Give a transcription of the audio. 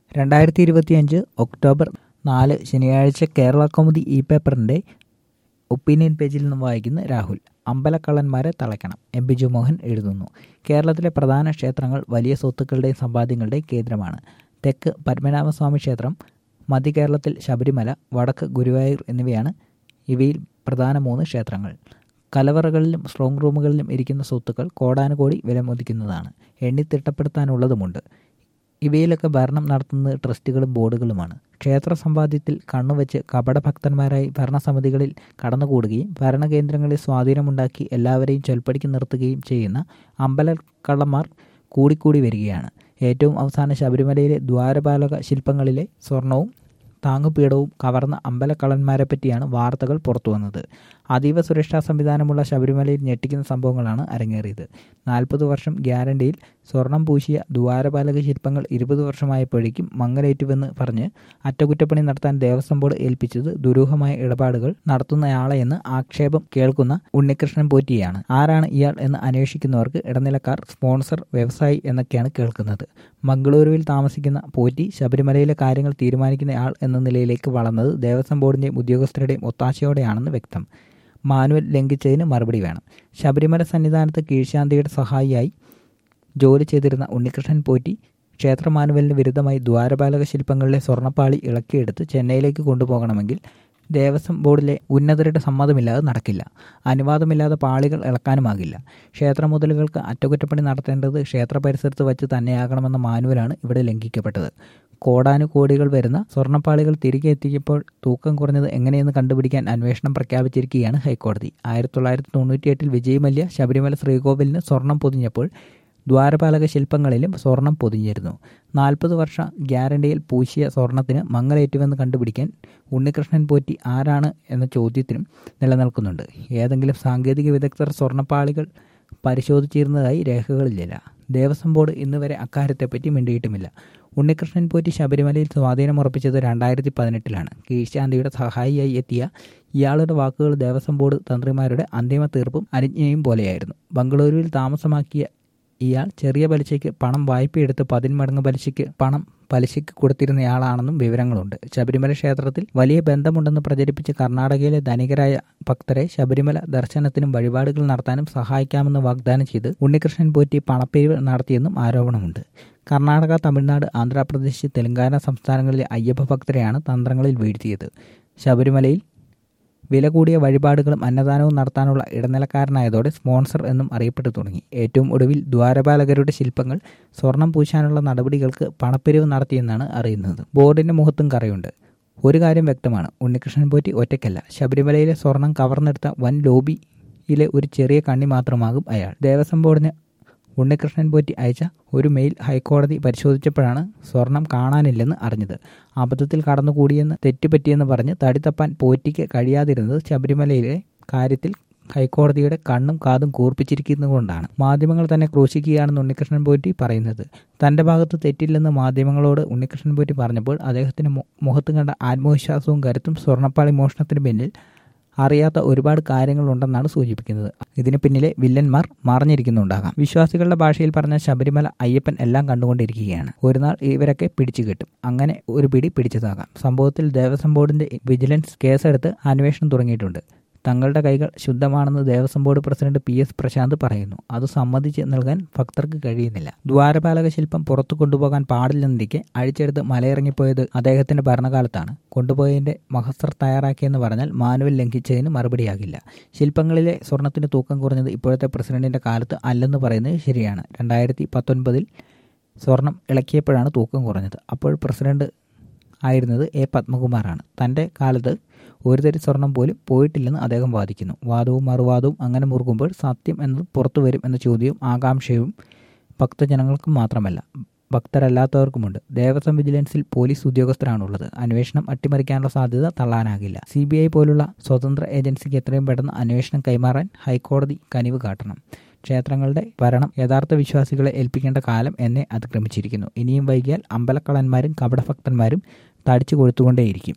രണ്ടായിരത്തി ഇരുപത്തിയഞ്ച് ഒക്ടോബർ നാല് ശനിയാഴ്ച കേരള കൗമുദി ഇ പേപ്പറിൻ്റെ ഒപ്പീനിയൻ പേജിൽ നിന്നും വായിക്കുന്ന രാഹുൽ അമ്പലക്കള്ളന്മാരെ തളയ്ക്കണം എം ബിജു മോഹൻ എഴുതുന്നു കേരളത്തിലെ പ്രധാന ക്ഷേത്രങ്ങൾ വലിയ സ്വത്തുക്കളുടെയും സമ്പാദ്യങ്ങളുടെയും കേന്ദ്രമാണ് തെക്ക് പത്മനാഭസ്വാമി ക്ഷേത്രം മധ്യ കേരളത്തിൽ ശബരിമല വടക്ക് ഗുരുവായൂർ എന്നിവയാണ് ഇവയിൽ പ്രധാന മൂന്ന് ക്ഷേത്രങ്ങൾ കലവറകളിലും സ്ട്രോങ് റൂമുകളിലും ഇരിക്കുന്ന സ്വത്തുക്കൾ കോടാനുകോടി വിലമതിക്കുന്നതാണ് എണ്ണി തിട്ടപ്പെടുത്താനുള്ളതുമുണ്ട് ഇവയിലൊക്കെ ഭരണം നടത്തുന്നത് ട്രസ്റ്റുകളും ബോർഡുകളുമാണ് ക്ഷേത്ര സമ്പാദ്യത്തിൽ കണ്ണുവച്ച് കപടഭക്തന്മാരായി ഭരണസമിതികളിൽ കടന്നുകൂടുകയും ഭരണകേന്ദ്രങ്ങളിൽ സ്വാധീനമുണ്ടാക്കി എല്ലാവരെയും ചൊൽപ്പടിക്ക് നിർത്തുകയും ചെയ്യുന്ന അമ്പലക്കള്ളന്മാർ കൂടിക്കൂടി വരികയാണ് ഏറ്റവും അവസാന ശബരിമലയിലെ ദ്വാരപാലക ശില്പങ്ങളിലെ സ്വർണവും താങ്ങുപീഠവും കവർന്ന അമ്പലക്കള്ളന്മാരെ പറ്റിയാണ് വാർത്തകൾ പുറത്തുവന്നത് അതീവ സുരക്ഷാ സംവിധാനമുള്ള ശബരിമലയിൽ ഞെട്ടിക്കുന്ന സംഭവങ്ങളാണ് അരങ്ങേറിയത് നാൽപ്പത് വർഷം ഗ്യാരണ്ടിയിൽ സ്വർണം പൂശിയ ദ്വാരപാലക ശില്പങ്ങൾ ഇരുപത് വർഷമായപ്പോഴേക്കും മങ്ങലേറ്റുവെന്ന് പറഞ്ഞ് അറ്റകുറ്റപ്പണി നടത്താൻ ദേവസ്വം ബോർഡ് ഏൽപ്പിച്ചത് ദുരൂഹമായ ഇടപാടുകൾ നടത്തുന്നയാളെന്ന് ആക്ഷേപം കേൾക്കുന്ന ഉണ്ണികൃഷ്ണൻ പോറ്റിയാണ് ആരാണ് ഇയാൾ എന്ന് അന്വേഷിക്കുന്നവർക്ക് ഇടനിലക്കാർ സ്പോൺസർ വ്യവസായി എന്നൊക്കെയാണ് കേൾക്കുന്നത് മംഗളൂരുവിൽ താമസിക്കുന്ന പോറ്റി ശബരിമലയിലെ കാര്യങ്ങൾ തീരുമാനിക്കുന്നയാൾ എന്ന നിലയിലേക്ക് വളർന്നത് ദേവസ്വം ബോർഡിൻ്റെയും ഉദ്യോഗസ്ഥരുടെയും ഒത്താശയോടെയാണെന്ന് വ്യക്തം മാനുവൽ ലംഘിച്ചതിന് മറുപടി വേണം ശബരിമല സന്നിധാനത്ത് കീഴ്ശാന്തിയുടെ സഹായിയായി ജോലി ചെയ്തിരുന്ന ഉണ്ണികൃഷ്ണൻ പോറ്റി ക്ഷേത്ര മാനുവലിന് വിരുദ്ധമായി ദ്വാരപാലക ശില്പങ്ങളിലെ സ്വർണ്ണപ്പാളി ഇളക്കിയെടുത്ത് ചെന്നൈയിലേക്ക് കൊണ്ടുപോകണമെങ്കിൽ ദേവസ്വം ബോർഡിലെ ഉന്നതരുടെ സമ്മതമില്ലാതെ നടക്കില്ല അനുവാദമില്ലാതെ പാളികൾ ഇളക്കാനുമാകില്ല ക്ഷേത്ര മുതലുകൾക്ക് അറ്റകുറ്റപ്പണി നടത്തേണ്ടത് ക്ഷേത്ര പരിസരത്ത് വച്ച് തന്നെയാകണമെന്ന മാനുവലാണ് ഇവിടെ ലംഘിക്കപ്പെട്ടത് കോടാനുകോടികൾ വരുന്ന സ്വർണ്ണപ്പാളികൾ തിരികെ എത്തിയപ്പോൾ തൂക്കം കുറഞ്ഞത് എങ്ങനെയെന്ന് കണ്ടുപിടിക്കാൻ അന്വേഷണം പ്രഖ്യാപിച്ചിരിക്കുകയാണ് ഹൈക്കോടതി ആയിരത്തി തൊള്ളായിരത്തി തൊണ്ണൂറ്റിയെട്ടിൽ വിജയ് മല്യ ശബരിമല ശ്രീകോവിലിന് സ്വർണം പൊതിഞ്ഞപ്പോൾ ദ്വാരപാലക ശില്പങ്ങളിലും സ്വർണം പൊതിഞ്ഞിരുന്നു നാൽപ്പത് വർഷ ഗ്യാരണ്ടിയിൽ പൂശിയ സ്വർണത്തിന് മങ്ങലേറ്റുവെന്ന് കണ്ടുപിടിക്കാൻ ഉണ്ണികൃഷ്ണൻ പോറ്റി ആരാണ് എന്ന ചോദ്യത്തിനും നിലനിൽക്കുന്നുണ്ട് ഏതെങ്കിലും സാങ്കേതിക വിദഗ്ധർ സ്വർണ്ണപ്പാളികൾ പരിശോധിച്ചിരുന്നതായി രേഖകളില്ല ദേവസ്വം ബോർഡ് ഇന്നുവരെ അക്കാര്യത്തെപ്പറ്റി മിണ്ടിയിട്ടുമില്ല ഉണ്ണികൃഷ്ണൻ പോറ്റി ശബരിമലയിൽ സ്വാധീനമുറപ്പിച്ചത് രണ്ടായിരത്തി പതിനെട്ടിലാണ് കീഴ്ശാന്തിയുടെ സഹായിയായി എത്തിയ ഇയാളുടെ വാക്കുകൾ ദേവസ്വം ബോർഡ് തന്ത്രിമാരുടെ അന്തിമ തീർപ്പും അനുജ്ഞയും പോലെയായിരുന്നു ബംഗളൂരുവിൽ താമസമാക്കിയ ഇയാൾ ചെറിയ പലിശയ്ക്ക് പണം വായ്പയെടുത്ത് പതിന്മടങ്ങ് പലിശയ്ക്ക് പണം പലിശയ്ക്ക് കൊടുത്തിരുന്നയാളാണെന്നും വിവരങ്ങളുണ്ട് ശബരിമല ക്ഷേത്രത്തിൽ വലിയ ബന്ധമുണ്ടെന്ന് പ്രചരിപ്പിച്ച് കർണാടകയിലെ ധനികരായ ഭക്തരെ ശബരിമല ദർശനത്തിനും വഴിപാടുകൾ നടത്താനും സഹായിക്കാമെന്ന് വാഗ്ദാനം ചെയ്ത് ഉണ്ണികൃഷ്ണൻ പോറ്റി പണപ്പിരിവ് നടത്തിയെന്നും ആരോപണമുണ്ട് കർണാടക തമിഴ്നാട് ആന്ധ്രാപ്രദേശ് തെലങ്കാന സംസ്ഥാനങ്ങളിലെ അയ്യപ്പ ഭക്തരെയാണ് തന്ത്രങ്ങളിൽ വീഴ്ത്തിയത് ശബരിമലയിൽ വില കൂടിയ വഴിപാടുകളും അന്നദാനവും നടത്താനുള്ള ഇടനിലക്കാരനായതോടെ സ്പോൺസർ എന്നും അറിയപ്പെട്ടു തുടങ്ങി ഏറ്റവും ഒടുവിൽ ദ്വാരപാലകരുടെ ശില്പങ്ങൾ സ്വർണം പൂശാനുള്ള നടപടികൾക്ക് പണപ്പിരിവ് നടത്തിയെന്നാണ് അറിയുന്നത് ബോർഡിന്റെ മുഖത്തും കറയുണ്ട് ഒരു കാര്യം വ്യക്തമാണ് ഉണ്ണികൃഷ്ണൻ പോറ്റി ഒറ്റയ്ക്കല്ല ശബരിമലയിലെ സ്വർണം കവർന്നെടുത്ത വൻ ലോബിയിലെ ഒരു ചെറിയ കണ്ണി മാത്രമാകും അയാൾ ദേവസ്വം ബോർഡിന് ഉണ്ണികൃഷ്ണൻ പോറ്റി അയച്ച ഒരു മെയിൽ ഹൈക്കോടതി പരിശോധിച്ചപ്പോഴാണ് സ്വർണം കാണാനില്ലെന്ന് അറിഞ്ഞത് അബദ്ധത്തിൽ കടന്നുകൂടിയെന്ന് തെറ്റുപറ്റിയെന്ന് പറഞ്ഞ് തടിത്തപ്പാൻ പോറ്റിക്ക് കഴിയാതിരുന്നത് ശബരിമലയിലെ കാര്യത്തിൽ ഹൈക്കോടതിയുടെ കണ്ണും കാതും കൂർപ്പിച്ചിരിക്കുന്നതുകൊണ്ടാണ് മാധ്യമങ്ങൾ തന്നെ ക്രൂശിക്കുകയാണെന്ന് ഉണ്ണികൃഷ്ണൻ പോറ്റി പറയുന്നത് തന്റെ ഭാഗത്ത് തെറ്റില്ലെന്ന് മാധ്യമങ്ങളോട് ഉണ്ണികൃഷ്ണൻ പോറ്റി പറഞ്ഞപ്പോൾ അദ്ദേഹത്തിന്റെ മുഖത്ത് കണ്ട ആത്മവിശ്വാസവും കരുത്തും സ്വർണ്ണപ്പാളി മോഷണത്തിന് പിന്നിൽ അറിയാത്ത ഒരുപാട് കാര്യങ്ങളുണ്ടെന്നാണ് സൂചിപ്പിക്കുന്നത് ഇതിന് പിന്നിലെ വില്ലന്മാർ മറഞ്ഞിരിക്കുന്നുണ്ടാകാം വിശ്വാസികളുടെ ഭാഷയിൽ പറഞ്ഞ ശബരിമല അയ്യപ്പൻ എല്ലാം കണ്ടുകൊണ്ടിരിക്കുകയാണ് ഒരു നാൾ ഇവരൊക്കെ പിടിച്ചു കിട്ടും അങ്ങനെ ഒരു പിടി പിടിച്ചതാകാം സംഭവത്തിൽ ദേവസ്വം ബോർഡിന്റെ വിജിലൻസ് കേസെടുത്ത് അന്വേഷണം തുടങ്ങിയിട്ടുണ്ട് തങ്ങളുടെ കൈകൾ ശുദ്ധമാണെന്ന് Devaswom board president P S Prashanth പറയുന്നു അത് സമ്മതിച്ച് നൽകാൻ ഭക്തർക്ക് കഴിയുന്നില്ല ദ്വാരപാലക ശില്പം പുറത്തു കൊണ്ടുപോകാൻ പാടില്ലെന്നിരിക്കെ അഴിച്ചെടുത്ത് മലയിറങ്ങിപ്പോയത് അദ്ദേഹത്തിന്റെ ഭരണകാലത്താണ് കൊണ്ടുപോയതിന്റെ മഹസ്തർ തയ്യാറാക്കിയെന്ന് പറഞ്ഞാൽ മാനുവൽ ലംഘിച്ചതിന് മറുപടിയാകില്ല ശില്പങ്ങളിലെ സ്വർണത്തിന് തൂക്കം കുറഞ്ഞത് ഇപ്പോഴത്തെ പ്രസിഡന്റിന്റെ കാലത്ത് അല്ലെന്ന് പറയുന്നത് ശരിയാണ് രണ്ടായിരത്തി പത്തൊൻപതിൽ സ്വർണം ഇളക്കിയപ്പോഴാണ് തൂക്കം കുറഞ്ഞത് അപ്പോൾ പ്രസിഡന്റ് ആയിരുന്നത് എ പത്മകുമാറാണ് തൻ്റെ കാലത്ത് ഒരു തരി സ്വർണം പോലും പോയിട്ടില്ലെന്ന് അദ്ദേഹം വാദിക്കുന്നു വാദവും മറുവാദവും അങ്ങനെ മുറുകുമ്പോൾ സത്യം എന്നത് പുറത്തു വരും എന്ന ചോദ്യവും ആകാംക്ഷയും ഭക്തജനങ്ങൾക്കും മാത്രമല്ല ഭക്തരല്ലാത്തവർക്കുമുണ്ട് ദേവസ്വം വിജിലൻസിൽ പോലീസ് ഉദ്യോഗസ്ഥരാണുള്ളത് അന്വേഷണം അട്ടിമറിക്കാനുള്ള സാധ്യത തള്ളാനാകില്ല സി ബി ഐ പോലുള്ള സ്വതന്ത്ര ഏജൻസിക്ക് എത്രയും പെട്ടെന്ന് അന്വേഷണം കൈമാറാൻ ഹൈക്കോടതി കനിവ് കാട്ടണം ക്ഷേത്രങ്ങളുടെ ഭരണം യഥാർത്ഥ വിശ്വാസികളെ ഏൽപ്പിക്കേണ്ട കാലം എന്നെ അതിക്രമിച്ചിരിക്കുന്നു ഇനിയും വൈകിയാൽ അമ്പലക്കള്ളന്മാരും കപടഭക്തന്മാരും തടിച്ചു കൊഴുത്തുകൊണ്ടേയിരിക്കും